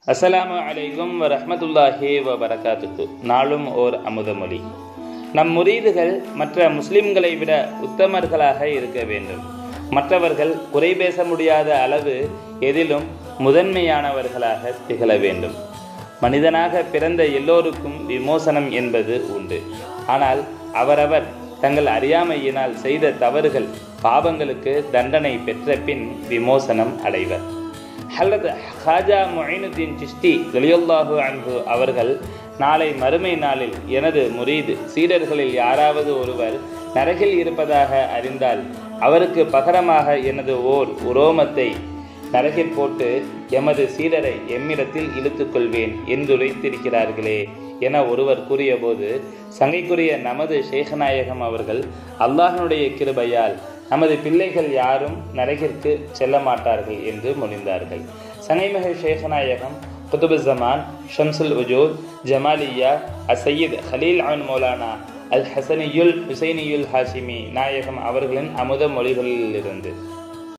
அஸ்ஸலாமு அலைக்கும் வரஹ்மத்துல்லாஹி வ பரகாத்துக்கு நாளும் ஓர் அமுதமொழி நம் முரீதுகள் மற்ற முஸ்லிம்களை விட உத்தமர்களாக இருக்க வேண்டும் மற்றவர்கள் குறை பேச முடியாத அளவு எதிலும் முதன்மையானவர்களாக திகழ வேண்டும் மனிதனாக பிறந்த எல்லோருக்கும் விமோசனம் என்பது உண்டு ஆனால் அவரவர் தங்கள் அறியாமையினால் செய்த தவறுகள் பாவங்களுக்கு தண்டனை பெற்ற பின் விமோசனம் அடைவர் ஹல்லத் ஹாஜா மொயினுddin சிஷ்டி ரலியல்லாஹு அன்ஹு அவர்கள் நாளை மறுமை நாளில் எனது முரீது சீடர்களில் யாராவது ஒருவர் நரகில் இருப்பதாக அறிந்தால் அவருக்கு பகரமாக எனது ஓர் உரோமத்தை நரகில் போட்டு எமது சீடரை எம்மிடத்தில் இழுத்துக் கொள்வேன் என்றுரைத்திருக்கிறார்களே என ஒருவர் கூறியபோது சங்கைக்குரிய நமது ஷேகநாயகம் அவர்கள் அல்லாஹனுடைய கிருபையால் நமது பிள்ளைகள் யாரும் நரகிற்கு செல்ல மாட்டார்கள் என்று மொழிந்தார்கள் சங்கைமிகு ஷேகநாயகம் குதுபு ஜமான் ஷம்சுல் உஜூத் ஜமாலியா அசையீத் ஹலீல் அவன் மௌலானா அல் ஹசனியுல் ஹுசைனியுல் ஹாஷிமி நாயகம் அவர்களின் அமுத மொழிகளிலிருந்து